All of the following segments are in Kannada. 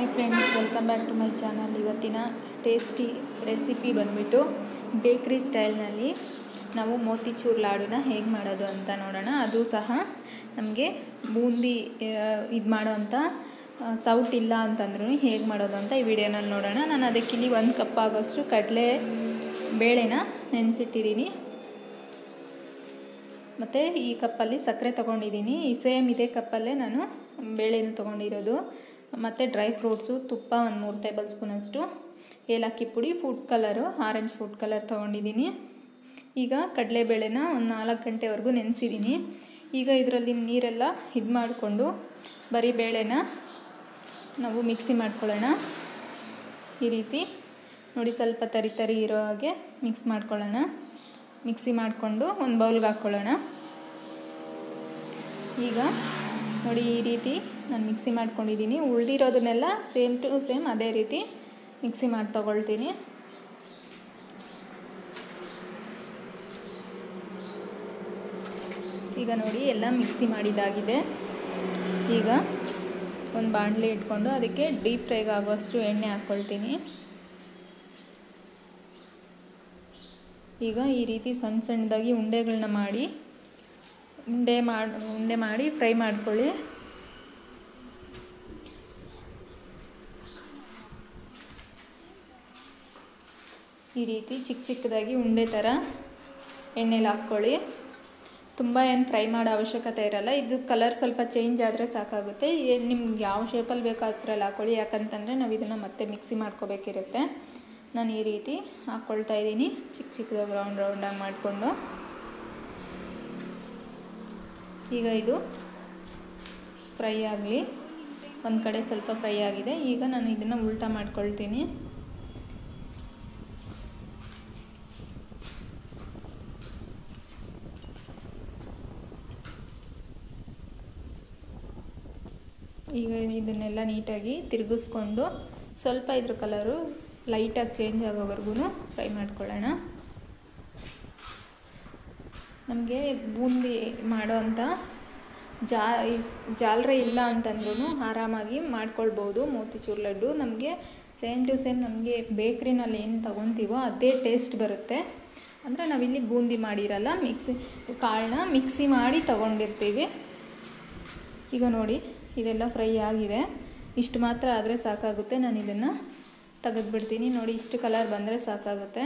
friends welcome back to my channel ಇವತ್ತಿನ ಟೇಸ್ಟಿ ರೆಸಿಪಿ ಬಂದುಬಿಟ್ಟು ಬೇಕ್ರಿ ಸ್ಟೈಲ್ನಲ್ಲಿ ನಾವು ಮೋತಿಚೂರ್ ಲಾಡುನ ಹೇಗೆ ಮಾಡೋದು ಅಂತ ನೋಡೋಣ ಅದು ಸಹ ನಮಗೆ ಬೂಂದಿ ಇದು ಮಾಡೋ ಅಂಥ ಸೌಟ್ ಇಲ್ಲ ಅಂತಂದ್ರೂ ಹೇಗೆ ಮಾಡೋದು ಅಂತ ಈ ವಿಡಿಯೋನಲ್ಲಿ ನೋಡೋಣ ನಾನು ಅದಕ್ಕಿಲ್ಲಿ ಒಂದು ಕಪ್ ಆಗೋಷ್ಟು ಕಡಲೆ ಬೇಳೆನ ನೆನೆಸಿಟ್ಟಿದ್ದೀನಿ ಮತ್ತು ಈ ಕಪ್ಪಲ್ಲಿ ಸಕ್ಕರೆ ತೊಗೊಂಡಿದ್ದೀನಿ ಈ ಸೇಮ್ ಇದೇ ಕಪ್ಪಲ್ಲೇ ನಾನು ಬೇಳೆನೂ ತೊಗೊಂಡಿರೋದು ಮತ್ತು ಡ್ರೈ ಫ್ರೂಟ್ಸು ತುಪ್ಪ ಒಂದು ಮೂರು ಟೇಬಲ್ ಸ್ಪೂನಷ್ಟು ಏಲಕ್ಕಿ ಪುಡಿ food colour orange food colour ತೊಗೊಂಡಿದ್ದೀನಿ ಈಗ ಕಡಲೆಬೇಳೆನ ಒಂದು ನಾಲ್ಕು ಗಂಟೆವರೆಗೂ ನೆನೆಸಿದ್ದೀನಿ ಈಗ ಇದರಲ್ಲಿ ನೀರೆಲ್ಲ ಇದು ಮಾಡಿಕೊಂಡು ಬರೀ ಬೇಳೆನ ನಾವು ಮಿಕ್ಸಿ ಮಾಡ್ಕೊಳ್ಳೋಣ ಈ ರೀತಿ ನೋಡಿ ಸ್ವಲ್ಪ ತರಿ ತರಿ ಇರೋ ಹಾಗೆ ಮಿಕ್ಸ್ ಮಾಡ್ಕೊಳ್ಳೋಣ ಮಿಕ್ಸಿ ಮಾಡಿಕೊಂಡು ಒಂದು ಬೌಲ್ಗೆ ಹಾಕ್ಕೊಳ್ಳೋಣ ಈಗ ನೋಡಿ ಈ ರೀತಿ ನಾನು ಮಿಕ್ಸಿ ಮಾಡ್ಕೊಂಡಿದ್ದೀನಿ ಉಳಿದಿರೋದನ್ನೆಲ್ಲ ಸೇಮ್ ಟು ಸೇಮ್ ಅದೇ ರೀತಿ ಮಿಕ್ಸಿ ಮಾಡಿ ತಗೊಳ್ತೀನಿ ಈಗ ನೋಡಿ ಎಲ್ಲ ಮಿಕ್ಸಿ ಮಾಡಿದಾಗಿದೆ ಈಗ ಒಂದು ಬಾಣಲೆ ಇಟ್ಕೊಂಡು ಅದಕ್ಕೆ ಡೀಪ್ ಫ್ರೈಗೆ ಆಗೋಷ್ಟು ಎಣ್ಣೆ ಹಾಕ್ಕೊಳ್ತೀನಿ ಈಗ ಈ ರೀತಿ ಸಣ್ಣ ಸಣ್ಣದಾಗಿ ಉಂಡೆಗಳನ್ನ ಮಾಡಿ ಉಂಡೆ ಮಾಡಿ ಉಂಡೆ ಮಾಡಿ ಫ್ರೈ ಮಾಡ್ಕೊಳ್ಳಿ ಈ ರೀತಿ ಚಿಕ್ಕ ಚಿಕ್ಕದಾಗಿ ಉಂಡೆ ಥರ ಎಣ್ಣೆಲಿ ಹಾಕ್ಕೊಳ್ಳಿ ತುಂಬ ಏನು ಫ್ರೈ ಮಾಡೋ ಅವಶ್ಯಕತೆ ಇರಲ್ಲ ಇದು ಕಲರ್ ಸ್ವಲ್ಪ ಚೇಂಜ್ ಆದರೆ ಸಾಕಾಗುತ್ತೆ ನಿಮ್ಗೆ ಯಾವ ಶೇಪಲ್ಲಿ ಬೇಕೋ ಆ ಥರಲ್ಲಿ ಹಾಕ್ಕೊಳ್ಳಿ ಯಾಕಂತಂದರೆ ನಾವು ಇದನ್ನು ಮತ್ತೆ ಮಿಕ್ಸಿ ಮಾಡ್ಕೋಬೇಕಿರುತ್ತೆ ನಾನು ಈ ರೀತಿ ಹಾಕ್ಕೊಳ್ತಾ ಇದ್ದೀನಿ ಚಿಕ್ಕ ಚಿಕ್ಕದಾಗಿ ರೌಂಡ್ ರೌಂಡಾಗಿ ಮಾಡಿಕೊಂಡು ಈಗ ಇದು ಫ್ರೈ ಆಗಲಿ ಒಂದು ಕಡೆ ಸ್ವಲ್ಪ ಫ್ರೈ ಆಗಿದೆ ಈಗ ನಾನು ಇದನ್ನು ಉಲ್ಟಾ ಮಾಡ್ಕೊಳ್ತೀನಿ ಈಗ ಇದನ್ನೆಲ್ಲ ನೀಟಾಗಿ ತಿರುಗಿಸ್ಕೊಂಡು ಸ್ವಲ್ಪ ಇದ್ರ ಕಲರು ಲೈಟಾಗಿ ಚೇಂಜ್ ಆಗೋವರೆಗೂ ಫ್ರೈ ಮಾಡ್ಕೊಳ್ಳೋಣ ನಮಗೆ ಬೂಂದಿ ಮಾಡೋ ಅಂಥ ಜಾ ಜಾಲರೆ ಇಲ್ಲ ಅಂತಂದ್ರೂ ಆರಾಮಾಗಿ ಮಾಡ್ಕೊಳ್ಬೋದು ಮೋತಿಚೂರ್ ಲಡ್ಡು ನಮಗೆ ಸೇಮ್ ಟು ಸೇಮ್ ನಮಗೆ ಬೇಕ್ರಿನಲ್ಲಿ ಏನು ತೊಗೊತೀವೋ ಅದೇ ಟೇಸ್ಟ್ ಬರುತ್ತೆ ಅಂದರೆ ನಾವಿಲ್ಲಿ ಬೂಂದಿ ಮಾಡಿರಲ್ಲ ಮಿಕ್ಸಿ ಕಾಳನ್ನ ಮಿಕ್ಸಿ ಮಾಡಿ ತೊಗೊಂಡಿರ್ತೀವಿ ಈಗ ನೋಡಿ ಇದೆಲ್ಲ ಫ್ರೈ ಆಗಿದೆ ಇಷ್ಟು ಮಾತ್ರ ಆದರೆ ಸಾಕಾಗುತ್ತೆ ನಾನು ಇದನ್ನು ತೆಗೆದುಬಿಡ್ತೀನಿ ನೋಡಿ ಇಷ್ಟು ಕಲರ್ ಬಂದರೆ ಸಾಕಾಗುತ್ತೆ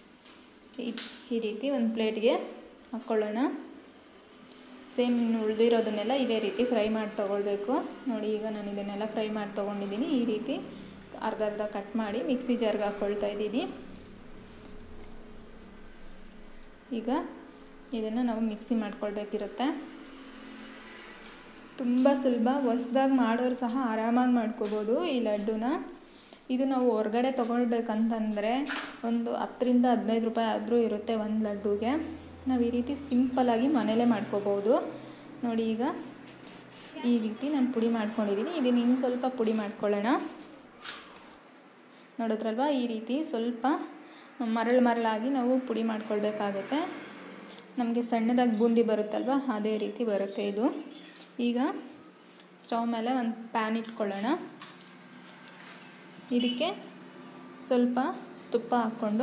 ಈ ರೀತಿ ಒಂದು ಪ್ಲೇಟ್ಗೆ ಹಾಕ್ಕೊಳ್ಳೋಣ ಸೇಮ್ ಇನ್ನು ಉಳಿದಿರೋದನ್ನೆಲ್ಲ ಇದೇ ರೀತಿ ಫ್ರೈ ಮಾಡಿ ತೊಗೊಳ್ಬೇಕು ನೋಡಿ ಈಗ ನಾನು ಇದನ್ನೆಲ್ಲ ಫ್ರೈ ಮಾಡಿ ತೊಗೊಂಡಿದ್ದೀನಿ ಈ ರೀತಿ ಅರ್ಧ ಅರ್ಧ ಕಟ್ ಮಾಡಿ ಮಿಕ್ಸಿ ಜಾರ್ಗೆ ಹಾಕ್ಕೊಳ್ತಾ ಇದ್ದೀನಿ ಈಗ ಇದನ್ನು ನಾವು ಮಿಕ್ಸಿ ಮಾಡ್ಕೊಳ್ಬೇಕಿರುತ್ತೆ ತುಂಬ ಸುಲಭ ಹೊಸ್ದಾಗಿ ಮಾಡೋರು ಸಹ ಆರಾಮಾಗಿ ಮಾಡ್ಕೋಬೋದು ಈ ಲಡ್ಡುನ ಇದು ನಾವು ಹೊರಗಡೆ ತೊಗೊಳ್ಬೇಕಂತಂದರೆ ಒಂದು ಹತ್ತರಿಂದ ಹದಿನೈದು ರೂಪಾಯಿ ಆದರೂ ಇರುತ್ತೆ ಒಂದು ಲಡ್ಡುಗೆ ನಾವು ಈ ರೀತಿ ಸಿಂಪಲಾಗಿ ಮನೇಲೇ ಮಾಡ್ಕೋಬೋದು ನೋಡಿ ಈಗ ಈ ರೀತಿ ನಾನು ಪುಡಿ ಮಾಡ್ಕೊಂಡಿದ್ದೀನಿ ಇದನ್ನು ಇನ್ನು ಸ್ವಲ್ಪ ಪುಡಿ ಮಾಡ್ಕೊಳ್ಳೋಣ ನೋಡಿದ್ರಲ್ವ ಈ ರೀತಿ ಸ್ವಲ್ಪ ಮರಳು ಮರಳಾಗಿ ನಾವು ಪುಡಿ ಮಾಡ್ಕೊಳ್ಬೇಕಾಗತ್ತೆ ನಮಗೆ ಸಣ್ಣದಾಗಿ ಬೂಂದಿ ಬರುತ್ತಲ್ವ ಅದೇ ರೀತಿ ಬರುತ್ತೆ ಇದು ಈಗ ಸ್ಟವ್ ಮೇಲೆ ಒಂದು ಪ್ಯಾನ್ ಇಟ್ಕೊಳ್ಳೋಣ ಇದಕ್ಕೆ ಸ್ವಲ್ಪ ತುಪ್ಪ ಹಾಕ್ಕೊಂಡು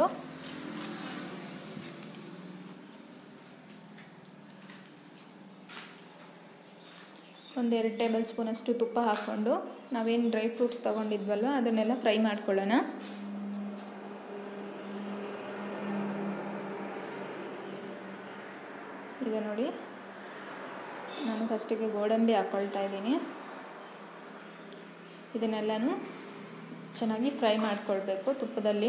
ಒಂದೆರಡು ಟೇಬಲ್ ಸ್ಪೂನಷ್ಟು ತುಪ್ಪ ಹಾಕ್ಕೊಂಡು ನಾವೇನು ಡ್ರೈ ಫ್ರೂಟ್ಸ್ ತೊಗೊಂಡಿದ್ವಲ್ವ ಅದನ್ನೆಲ್ಲ ಫ್ರೈ ಮಾಡ್ಕೊಳ್ಳೋಣ ಈಗ ನೋಡಿ ನಾನು ಫಸ್ಟಿಗೆ ಗೋಡಂಬಿ ಹಾಕ್ಕೊಳ್ತಾ ಇದ್ದೀನಿ ಇದನ್ನೆಲ್ಲನೂ ಚೆನ್ನಾಗಿ ಫ್ರೈ ಮಾಡ್ಕೊಳ್ಬೇಕು ತುಪ್ಪದಲ್ಲಿ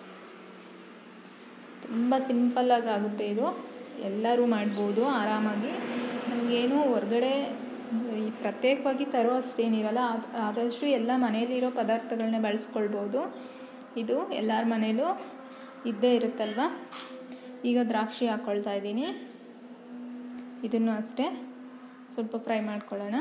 ತುಂಬ ಸಿಂಪಲ್ಲಾಗಿ ಆಗುತ್ತೆ ಇದು ಎಲ್ಲರೂ ಮಾಡ್ಬೋದು ಆರಾಮಾಗಿ ನಮಗೇನು ಹೊರಗಡೆ ಈ ಪ್ರತ್ಯೇಕವಾಗಿ ತರೋ ಅಷ್ಟೇನಿರಲ್ಲ ಆದಷ್ಟು ಎಲ್ಲ ಮನೆಯಲ್ಲಿರೋ ಪದಾರ್ಥಗಳನ್ನೇ ಬಳಸ್ಕೊಳ್ಬೋದು ಇದು ಎಲ್ಲರ ಮನೇಲೂ ಇದ್ದೇ ಇರುತ್ತಲ್ವ ಈಗ ದ್ರಾಕ್ಷಿ ಹಾಕ್ಕೊಳ್ತಾ ಇದ್ದೀನಿ ಇದನ್ನು ಅಷ್ಟೇ ಸ್ವಲ್ಪ ಫ್ರೈ ಮಾಡ್ಕೊಳ್ಳೋಣ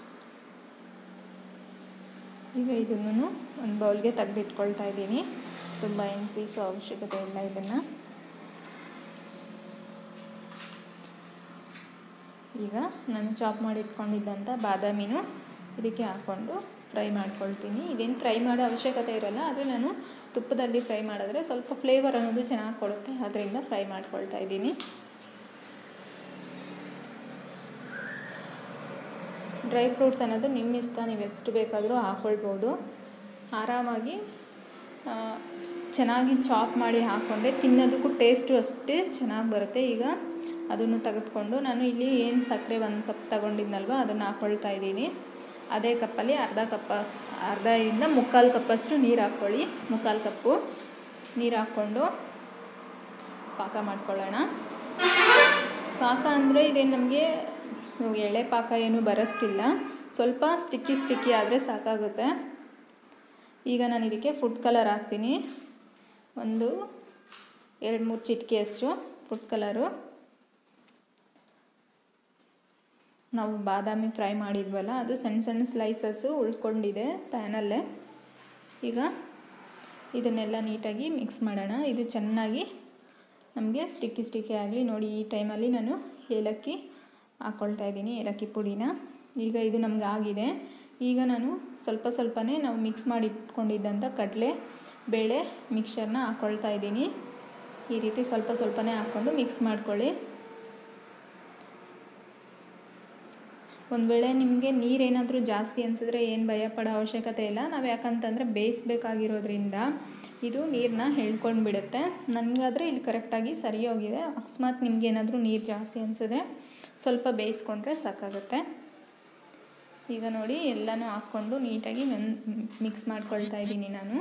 ಈಗ ಇದನ್ನು ಒಂದು ಬೌಲ್ಗೆ ತೆಗೆದಿಟ್ಕೊಳ್ತಾ ಇದ್ದೀನಿ ತುಂಬ ಎನ್ಸಿಸೋ ಅವಶ್ಯಕತೆ ಇಲ್ಲ ಇದನ್ನು ಈಗ ನಾನು ಚಾಪ್ ಮಾಡಿ ಇಟ್ಕೊಂಡಿದ್ದಂಥ ಬಾದಾಮಿನೂ ಇದಕ್ಕೆ ಹಾಕ್ಕೊಂಡು ಫ್ರೈ ಮಾಡ್ಕೊಳ್ತೀನಿ ಇದೇನು ಫ್ರೈ ಮಾಡೋ ಅವಶ್ಯಕತೆ ಇರೋಲ್ಲ ಆದರೆ ನಾನು ತುಪ್ಪದಲ್ಲಿ ಫ್ರೈ ಮಾಡಿದ್ರೆ ಸ್ವಲ್ಪ ಫ್ಲೇವರ್ ಅನ್ನೋದು ಚೆನ್ನಾಗಿ ಕೊಡುತ್ತೆ ಅದರಿಂದ ಫ್ರೈ ಮಾಡ್ಕೊಳ್ತಾ ಇದ್ದೀನಿ ಡ್ರೈ ಫ್ರೂಟ್ಸ್ ಅನ್ನೋದು ನಿಮ್ಮ ಇಷ್ಟ ನೀವು ಎಷ್ಟು ಬೇಕಾದರೂ ಹಾಕ್ಕೊಳ್ಬೋದು ಆರಾಮಾಗಿ ಚೆನ್ನಾಗಿ ಚಾಪ್ ಮಾಡಿ ಹಾಕ್ಕೊಂಡ್ರೆ ತಿನ್ನೋದಕ್ಕೂ ಟೇಸ್ಟು ಅಷ್ಟೇ ಚೆನ್ನಾಗಿ ಬರುತ್ತೆ ಈಗ ಅದನ್ನು ತೆಗೆದುಕೊಂಡು ನಾನು ಇಲ್ಲಿ ಏನು ಸಕ್ಕರೆ ಒಂದು ಕಪ್ ತಗೊಂಡಿದ್ನಲ್ವ ಅದನ್ನು ಹಾಕ್ಕೊಳ್ತಾ ಇದ್ದೀನಿ ಅದೇ ಕಪ್ಪಲ್ಲಿ ಅರ್ಧ ಕಪ್ ಅರ್ಧ ಇಂದ ಮುಕ್ಕಾಲು ಕಪ್ಪಷ್ಟು ನೀರು ಹಾಕ್ಕೊಳ್ಳಿ ಮುಕ್ಕಾಲು ಕಪ್ಪು ನೀರು ಹಾಕ್ಕೊಂಡು ಪಾಕ ಮಾಡ್ಕೊಳ್ಳೋಣ ಪಾಕ ಅಂದರೆ ಇದೇನು ನಮಗೆ ಎಳೆ ಪಾಕ ಏನು ಬರೋಷ್ಟಿಲ್ಲ ಸ್ವಲ್ಪ ಸ್ಟಿಕ್ಕಿ ಸ್ಟಿಕ್ಕಿ ಆದರೆ ಸಾಕಾಗುತ್ತೆ ಈಗ ನಾನು ಇದಕ್ಕೆ ಫುಡ್ ಕಲರ್ ಹಾಕ್ತೀನಿ ಒಂದು ಎರಡು ಮೂರು ಚಿಟಿಕೆಯಷ್ಟು ಫುಡ್ ಕಲರು ನಾವು ಬಾದಾಮಿ ಫ್ರೈ ಮಾಡಿದ್ವಲ್ಲ ಅದು ಸಣ್ಣ ಸಣ್ಣ ಸ್ಲೈಸಸ್ಸು ಉಳ್ಕೊಂಡಿದೆ ಪ್ಯಾನಲ್ಲೇ ಈಗ ಇದನ್ನೆಲ್ಲ ನೀಟಾಗಿ ಮಿಕ್ಸ್ ಮಾಡೋಣ ಇದು ಚೆನ್ನಾಗಿ ನಮಗೆ ಸ್ಟಿಕ್ಕಿ ಸ್ಟಿಕ್ಕಿ ಆಗಲಿ ನೋಡಿ ಈ ಟೈಮಲ್ಲಿ ನಾನು ಏಲಕ್ಕಿ ಹಾಕ್ಕೊಳ್ತಾ ಇದ್ದೀನಿ ಏಲಕ್ಕಿ ಪುಡಿನ ಈಗ ಇದು ನಮ್ಗೆ ಆಗಿದೆ ಈಗ ನಾನು ಸ್ವಲ್ಪ ಸ್ವಲ್ಪನೇ ನಾವು ಮಿಕ್ಸ್ ಮಾಡಿ ಇಟ್ಕೊಂಡಿದ್ದಂಥ ಕಡಲೆ ಬೇಳೆ ಮಿಕ್ಸರ್ನ ಹಾಕ್ಕೊಳ್ತಾ ಇದ್ದೀನಿ ಈ ರೀತಿ ಸ್ವಲ್ಪ ಸ್ವಲ್ಪನೇ ಹಾಕ್ಕೊಂಡು ಮಿಕ್ಸ್ ಮಾಡ್ಕೊಳ್ಳಿ ಒಂದು ವೇಳೆ ನಿಮಗೆ ನೀರೇನಾದರೂ ಜಾಸ್ತಿ ಅನಿಸಿದ್ರೆ ಏನು ಭಯ ಪಡೋ ಅವಶ್ಯಕತೆ ಇಲ್ಲ ನಾವು ಯಾಕಂತಂದರೆ ಬೇಯಿಸ್ಬೇಕಾಗಿರೋದ್ರಿಂದ ಇದು ನೀರನ್ನ ಎಳ್ಕೊಂಡು ಬಿಡುತ್ತೆ ನನಗಾದರೆ ಇಲ್ಲಿ ಕರೆಕ್ಟಾಗಿ ಸರಿ ಹೋಗಿದೆ ಅಕಸ್ಮಾತ್ ನಿಮ್ಗೇನಾದರೂ ನೀರು ಜಾಸ್ತಿ ಅನಿಸಿದ್ರೆ ಸ್ವಲ್ಪ ಬೇಯಿಸ್ಕೊಂಡ್ರೆ ಸಾಕಾಗುತ್ತೆ ಈಗ ನೋಡಿ ಎಲ್ಲನೂ ಹಾಕ್ಕೊಂಡು ನೀಟಾಗಿ ಮಿಕ್ಸ್ ಮಾಡ್ಕೊಳ್ತಾ ಇದ್ದೀನಿ ನಾನು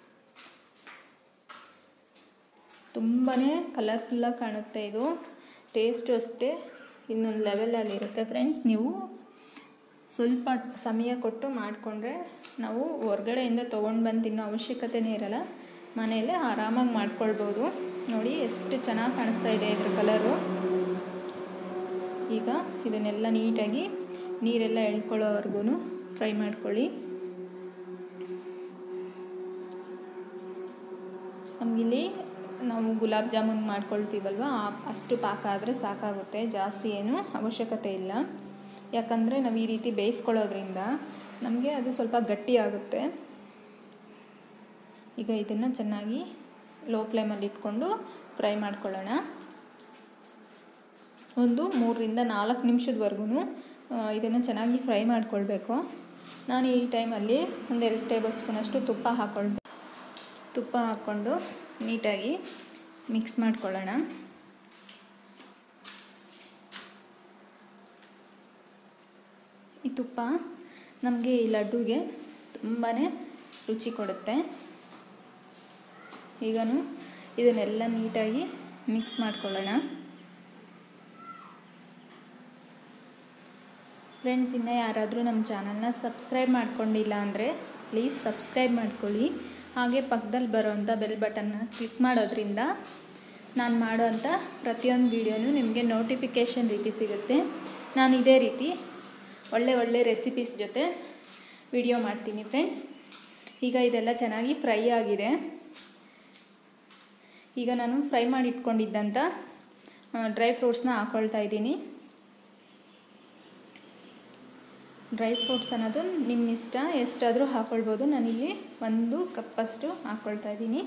ತುಂಬಾ ಕಲರ್ಫುಲ್ಲಾಗಿ ಕಾಣುತ್ತೆ ಇದು ಟೇಸ್ಟು ಅಷ್ಟೇ ಇನ್ನೊಂದು ಲೆವೆಲಲ್ಲಿ ಇರುತ್ತೆ ಫ್ರೆಂಡ್ಸ್ ನೀವು ಸ್ವಲ್ಪ ಸಮಯ ಕೊಟ್ಟು ಮಾಡಿಕೊಂಡ್ರೆ ನಾವು ಹೊರ್ಗಡೆಯಿಂದ ತೊಗೊಂಡು ಬಂದು ತಿನ್ನೋ ಅವಶ್ಯಕತೆನೇ ಇರಲ್ಲ ಮನೆಯಲ್ಲೇ ಆರಾಮಾಗಿ ಮಾಡ್ಕೊಳ್ಬೋದು ನೋಡಿ ಎಷ್ಟು ಚೆನ್ನಾಗಿ ಕಾಣಿಸ್ತಾ ಇದೆ ಇದ್ರ ಕಲರು ಈಗ ಇದನ್ನೆಲ್ಲ ನೀಟಾಗಿ ನೀರೆಲ್ಲ ಎಳ್ಕೊಳ್ಳೋವರೆಗೂ ಫ್ರೈ ಮಾಡ್ಕೊಳ್ಳಿ ನಮಗಿಲ್ಲಿ ನಾವು ಗುಲಾಬ್ ಜಾಮೂನ್ ಮಾಡ್ಕೊಳ್ತೀವಲ್ವ ಅಷ್ಟು ಪಾಕ ಆದರೆ ಸಾಕಾಗುತ್ತೆ ಜಾಸ್ತಿ ಏನು ಅವಶ್ಯಕತೆ ಇಲ್ಲ ಯಾಕಂದರೆ ನಾವು ಈ ರೀತಿ ಬೇಯಿಸ್ಕೊಳ್ಳೋದ್ರಿಂದ ನಮಗೆ ಅದು ಸ್ವಲ್ಪ ಗಟ್ಟಿ ಆಗುತ್ತೆ ಈಗ ಇದನ್ನು ಚೆನ್ನಾಗಿ ಲೋ ಫ್ಲೇಮಲ್ಲಿ ಇಟ್ಕೊಂಡು ಫ್ರೈ ಮಾಡ್ಕೊಳ್ಳೋಣ ಒಂದು ಮೂರರಿಂದ ನಾಲ್ಕು ನಿಮಿಷದವರೆಗೂ ಇದನ್ನು ಚೆನ್ನಾಗಿ ಫ್ರೈ ಮಾಡ್ಕೊಳ್ಬೇಕು ನಾನು ಈ ಟೈಮಲ್ಲಿ ಒಂದೆರಡು ಟೇಬಲ್ ಸ್ಪೂನಷ್ಟು ತುಪ್ಪ ಹಾಕ್ಕೊಳ್ತೀನಿ ತುಪ್ಪ ಹಾಕ್ಕೊಂಡು ನೀಟಾಗಿ ಮಿಕ್ಸ್ ಮಾಡ್ಕೊಳ್ಳೋಣ ಈ ತುಪ್ಪ ನಮಗೆ ಈ ಲಡ್ಡುಗೆ ತುಂಬಾ ರುಚಿ ಕೊಡುತ್ತೆ ಈಗನು ಇದನ್ನೆಲ್ಲ ನೀಟಾಗಿ ಮಿಕ್ಸ್ ಮಾಡ್ಕೊಳ್ಳೋಣ ಫ್ರೆಂಡ್ಸ್ ಇನ್ನೂ ಯಾರಾದರೂ ನಮ್ಮ ಚಾನಲ್ನ ಸಬ್ಸ್ಕ್ರೈಬ್ ಮಾಡ್ಕೊಂಡಿಲ್ಲ ಅಂದರೆ ಪ್ಲೀಸ್ ಸಬ್ಸ್ಕ್ರೈಬ್ ಮಾಡ್ಕೊಳ್ಳಿ ಹಾಗೆ ಪಕ್ಕದಲ್ಲಿ ಬರೋವಂಥ ಬೆಲ್ ಬಟನ್ನ ಕ್ಲಿಕ್ ಮಾಡೋದ್ರಿಂದ ನಾನು ಮಾಡೋವಂಥ ಪ್ರತಿಯೊಂದು ವೀಡಿಯೋನು ನಿಮಗೆ ನೋಟಿಫಿಕೇಷನ್ ರೀತಿ ಸಿಗುತ್ತೆ ನಾನು ಇದೇ ರೀತಿ ಒಳ್ಳೆ ಒಳ್ಳೆ ರೆಸಿಪೀಸ್ ಜೊತೆ ವಿಡಿಯೋ ಮಾಡ್ತೀನಿ ಫ್ರೆಂಡ್ಸ್ ಈಗ ಇದೆಲ್ಲ ಚೆನ್ನಾಗಿ ಫ್ರೈ ಆಗಿದೆ ಈಗ ನಾನು ಫ್ರೈ ಮಾಡಿ ಇಟ್ಕೊಂಡಿದ್ದಂಥ ಡ್ರೈ ಫ್ರೂಟ್ಸ್ನ ಹಾಕ್ಕೊಳ್ತಾ ಇದ್ದೀನಿ ಡ್ರೈ ಫ್ರೂಟ್ಸ್ ಅನ್ನೋದು ನಿಮ್ಮ ಇಷ್ಟ ಎಷ್ಟಾದರೂ ಹಾಕ್ಕೊಳ್ಬೋದು ನಾನಿಲ್ಲಿ ಒಂದು ಕಪ್ಪಷ್ಟು ಹಾಕ್ಕೊಳ್ತಾ ಇದ್ದೀನಿ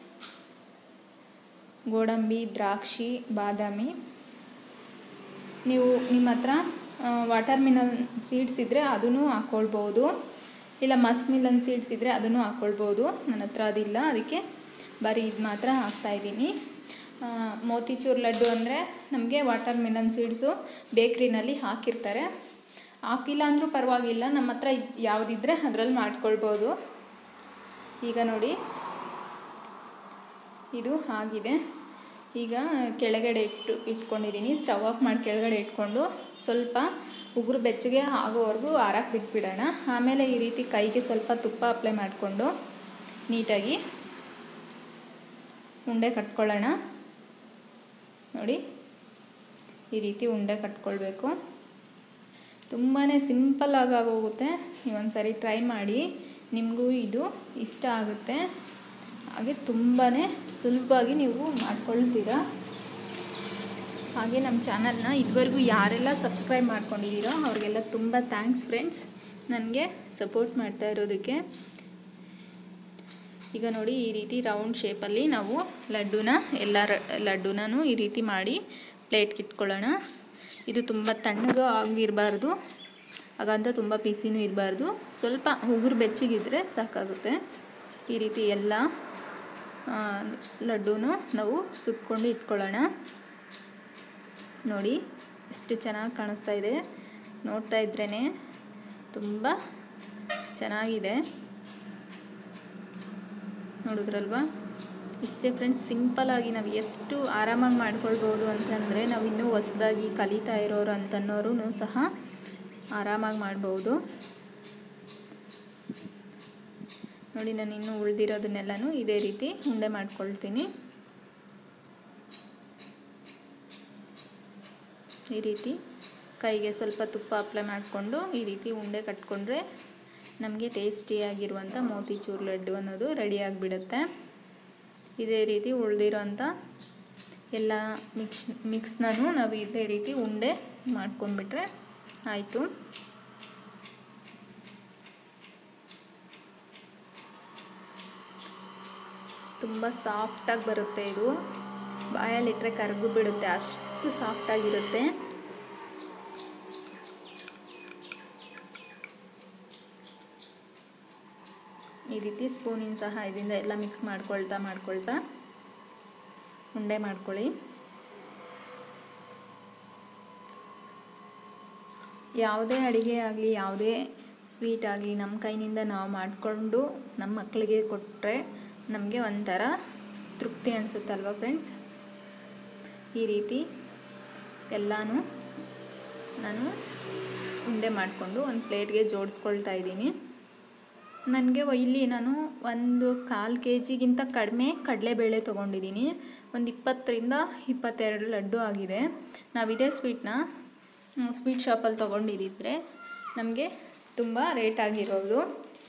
ಗೋಡಂಬಿ ದ್ರಾಕ್ಷಿ ಬಾದಾಮಿ ನೀವು ನಿಮ್ಮ ಹತ್ರ ವಾಟರ್ ಮಿಲನ್ ಸೀಡ್ಸ್ ಇದ್ದರೆ ಅದನ್ನು ಹಾಕ್ಕೊಳ್ಬೋದು ಇಲ್ಲ ಮಸ್ಕ್ ಮಿಲನ್ ಸೀಡ್ಸ್ ಇದ್ದರೆ ಅದನ್ನು ಹಾಕ್ಕೊಳ್ಬೋದು ನನ್ನ ಹತ್ರ ಅದಿಲ್ಲ ಅದಕ್ಕೆ ಬರೀ ಇದು ಮಾತ್ರ ಹಾಕ್ತಾಯಿದ್ದೀನಿ ಮೋತಿಚೂರ್ ಲಡ್ಡು ಅಂದರೆ ನಮಗೆ ವಾಟರ್ ಮಿಲನ್ ಸೀಡ್ಸು ಬೇಕ್ರಿನಲ್ಲಿ ಹಾಕಿರ್ತಾರೆ ಹಾಕಿಲ್ಲ ಅಂದರೂ ಪರವಾಗಿಲ್ಲ ನಮ್ಮ ಹತ್ರ ಯಾವುದಿದ್ರೆ ಅದರಲ್ಲಿ ಮಾಡ್ಕೊಳ್ಬೋದು ಈಗ ನೋಡಿ ಇದು ಆಗಿದೆ ಈಗ ಕೆಳಗಡೆ ಇಟ್ಟು ಇಟ್ಕೊಂಡಿದ್ದೀನಿ ಸ್ಟವ್ ಆಫ್ ಮಾಡಿ ಕೆಳಗಡೆ ಇಟ್ಕೊಂಡು ಸ್ವಲ್ಪ ಉಗುರು ಬೆಚ್ಚಗೆ ಆಗೋವರೆಗೂ ಆರಕ್ಕೆ ಬಿಟ್ಬಿಡೋಣ ಆಮೇಲೆ ಈ ರೀತಿ ಕೈಗೆ ಸ್ವಲ್ಪ ತುಪ್ಪ ಅಪ್ಲೈ ಮಾಡಿಕೊಂಡು ನೀಟಾಗಿ ಉಂಡೆ ಕಟ್ಕೊಳ್ಳೋಣ ನೋಡಿ ಈ ರೀತಿ ಉಂಡೆ ಕಟ್ಕೊಳ್ಬೇಕು ತುಂಬಾ ಸಿಂಪಲ್ಲಾಗಿ ಆಗೋಗುತ್ತೆ ನೀವೊಂದು ಸರಿ ಟ್ರೈ ಮಾಡಿ ನಿಮಗೂ ಇದು ಇಷ್ಟ ಆಗುತ್ತೆ ಹಾಗೆ ತುಂಬಾ ಸುಲಭವಾಗಿ ನೀವು ಮಾಡ್ಕೊಳ್ತೀರಾ ಹಾಗೆ ನಮ್ಮ ಚಾನಲ್ನ ಇದುವರೆಗೂ ಯಾರೆಲ್ಲ ಸಬ್ಸ್ಕ್ರೈಬ್ ಮಾಡ್ಕೊಂಡಿದ್ದೀರೋ ಅವ್ರಿಗೆಲ್ಲ ತುಂಬ ಥ್ಯಾಂಕ್ಸ್ ಫ್ರೆಂಡ್ಸ್ ನನಗೆ ಸಪೋರ್ಟ್ ಮಾಡ್ತಾ ಇರೋದಕ್ಕೆ ಈಗ ನೋಡಿ ಈ ರೀತಿ ರೌಂಡ್ ಶೇಪಲ್ಲಿ ನಾವು ಲಡ್ಡುನ ಎಲ್ಲ ಲಡ್ಡುನೂ ಈ ರೀತಿ ಮಾಡಿ ಪ್ಲೇಟ್ಗೆ ಇಟ್ಕೊಳ್ಳೋಣ ಇದು ತುಂಬ ತಣ್ಣಗೆ ಆಗಿರಬಾರ್ದು ಹಾಗಂತ ತುಂಬ ಬಿಸಿನೂ ಇರಬಾರ್ದು ಸ್ವಲ್ಪ ಉಗುರು ಬೆಚ್ಚಗಿದ್ರೆ ಸಾಕಾಗುತ್ತೆ ಈ ರೀತಿ ಎಲ್ಲ ಲಡ್ಡುನು ನಾವು ಸುತ್ಕೊಂಡು ಇಟ್ಕೊಳ್ಳೋಣ ನೋಡಿ ಎಷ್ಟು ಚೆನ್ನಾಗಿ ಕಾಣಿಸ್ತಾ ಇದೆ ನೋಡ್ತಾ ಇದ್ರೇ ತುಂಬ ಚೆನ್ನಾಗಿದೆ ನೋಡಿದ್ರಲ್ವಾ ಇಷ್ಟೇ ಫ್ರೆಂಡ್ಸ್ ಸಿಂಪಲಾಗಿ ನಾವು ಎಷ್ಟು ಆರಾಮಾಗಿ ಮಾಡ್ಕೊಳ್ಬೋದು ಅಂತಂದರೆ ನಾವು ಇನ್ನೂ ಹೊಸ್ದಾಗಿ ಕಲಿತಾ ಇರೋರು ಅಂತನ್ನೋರು ಸಹ ಆರಾಮಾಗಿ ಮಾಡ್ಬೋದು ನೋಡಿ ನಾನು ಇನ್ನೂ ಉಳಿದಿರೋದನ್ನೆಲ್ಲನೂ ಇದೇ ರೀತಿ ಉಂಡೆ ಮಾಡ್ಕೊಳ್ತೀನಿ ಈ ರೀತಿ ಕೈಗೆ ಸ್ವಲ್ಪ ತುಪ್ಪ ಅಪ್ಲೈ ಮಾಡಿಕೊಂಡು ಈ ರೀತಿ ಉಂಡೆ ಕಟ್ಕೊಂಡ್ರೆ ನಮಗೆ ಟೇಸ್ಟಿಯಾಗಿರುವಂಥ ಮೋತಿಚೂರ್ ಲಡ್ಡು ಅನ್ನೋದು ರೆಡಿ ಆಗಿಬಿಡುತ್ತೆ ಇದೇ ರೀತಿ ಉಳಿದಿರೋಂಥ ಎಲ್ಲ ಮಿಕ್ಸ್ ಮಿಕ್ಸ್ನೂ ನಾವು ಇದೇ ರೀತಿ ಉಂಡೆ ಮಾಡ್ಕೊಂಡ್ಬಿಟ್ರೆ ಆಯಿತು ತುಂಬ ಸಾಫ್ಟಾಗಿ ಬರುತ್ತೆ ಇದು ಬಾಯಲ್ಲಿಟ್ಟರೆ ಕರಗು ಬಿಡುತ್ತೆ ಅಷ್ಟು ಸಾಫ್ಟಾಗಿರುತ್ತೆ ಈ ರೀತಿ ಸ್ಪೂನಿನ ಸಹಾಯದಿಂದ ಎಲ್ಲ ಮಿಕ್ಸ್ ಮಾಡ್ಕೊಳ್ತಾ ಮಾಡ್ಕೊಳ್ತಾ ಉಂಡೆ ಮಾಡ್ಕೊಳ್ಳಿ ಯಾವುದೇ ಅಡುಗೆ ಆಗಲಿ ಯಾವುದೇ ಸ್ವೀಟ್ ಆಗಲಿ ನಮ್ಮ ಕೈನಿಂದ ನಾವು ಮಾಡಿಕೊಂಡು ನಮ್ಮ ಮಕ್ಕಳಿಗೆ ಕೊಟ್ಟರೆ ನಮಗೆ ಒಂಥರ ತೃಪ್ತಿ ಅನಿಸುತ್ತಲ್ವ ಫ್ರೆಂಡ್ಸ್ ಈ ರೀತಿ ಎಲ್ಲನೂ ನಾನು ಉಂಡೆ ಮಾಡಿಕೊಂಡು ಒಂದು ಪ್ಲೇಟ್ಗೆ ಜೋಡಿಸ್ಕೊಳ್ತಾ ಇದ್ದೀನಿ ನನಗೆ ಇಲ್ಲಿ ನಾನು ಒಂದು ಕಾಲು ಕೆ ಜಿಗಿಂತ ಕಡಿಮೆ ಕಡಲೆಬೇಳೆ ತೊಗೊಂಡಿದ್ದೀನಿ ಒಂದು ಇಪ್ಪತ್ತರಿಂದ ಇಪ್ಪತ್ತೆರಡು ಲಡ್ಡು ಆಗಿದೆ ನಾವು ಇದೇ ಸ್ವೀಟ್ನ ಸ್ವೀಟ್ ಶಾಪಲ್ಲಿ ತೊಗೊಂಡಿದ್ದಿದ್ರೆ ನಮಗೆ ತುಂಬ ರೇಟ್ ಆಗಿರೋದು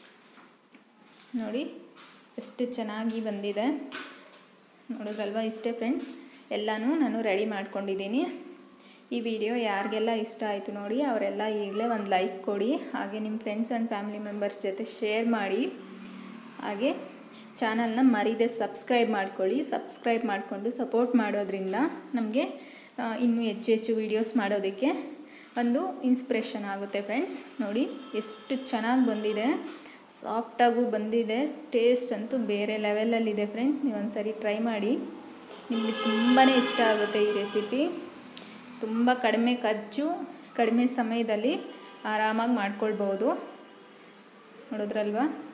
ನೋಡಿ ಎಷ್ಟು ಚೆನ್ನಾಗಿ ಬಂದಿದೆ ನೋಡಿದ್ರಲ್ವ ಇಷ್ಟೇ ಫ್ರೆಂಡ್ಸ್ ಎಲ್ಲನೂ ನಾನು ರೆಡಿ ಮಾಡ್ಕೊಂಡಿದ್ದೀನಿ ಈ ವಿಡಿಯೋ ಯಾರಿಗೆಲ್ಲ ಇಷ್ಟ ಆಯಿತು ನೋಡಿ ಅವರೆಲ್ಲ ಈಗಲೇ ಒಂದು ಲೈಕ್ ಕೊಡಿ ಹಾಗೆ ನಿಮ್ಮ ಫ್ರೆಂಡ್ಸ್ ಆ್ಯಂಡ್ ಫ್ಯಾಮಿಲಿ ಮೆಂಬರ್ಸ್ ಜೊತೆ ಶೇರ್ ಮಾಡಿ ಹಾಗೆ ಚಾನಲ್ನ ಮರೀದೆ ಸಬ್ಸ್ಕ್ರೈಬ್ ಮಾಡ್ಕೊಳ್ಳಿ ಸಬ್ಸ್ಕ್ರೈಬ್ ಮಾಡಿಕೊಂಡು ಸಪೋರ್ಟ್ ಮಾಡೋದ್ರಿಂದ ನಮಗೆ ಇನ್ನೂ ಹೆಚ್ಚು ಹೆಚ್ಚು ವೀಡಿಯೋಸ್ ಮಾಡೋದಕ್ಕೆ ಒಂದು ಇನ್ಸ್ಪಿರೇಷನ್ ಆಗುತ್ತೆ ಫ್ರೆಂಡ್ಸ್ ನೋಡಿ ಎಷ್ಟು ಚೆನ್ನಾಗಿ ಬಂದಿದೆ ಸಾಫ್ಟಾಗೂ ಬಂದಿದೆ ಟೇಸ್ಟ್ ಅಂತೂ ಬೇರೆ ಲೆವೆಲಲ್ಲಿದೆ ಫ್ರೆಂಡ್ಸ್ ನೀವು ಒಂದು ಸರಿ ಟ್ರೈ ಮಾಡಿ ನಿಮಗೆ ತುಂಬಾ ಇಷ್ಟ ಆಗುತ್ತೆ ಈ ರೆಸಿಪಿ ತುಂಬ ಕಡಿಮೆ ಖರ್ಚು ಕಡಿಮೆ ಸಮಯದಲ್ಲಿ ಆರಾಮಾಗಿ ಮಾಡ್ಕೊಳ್ಬೋದು ನೋಡಿದ್ರಲ್ವಾ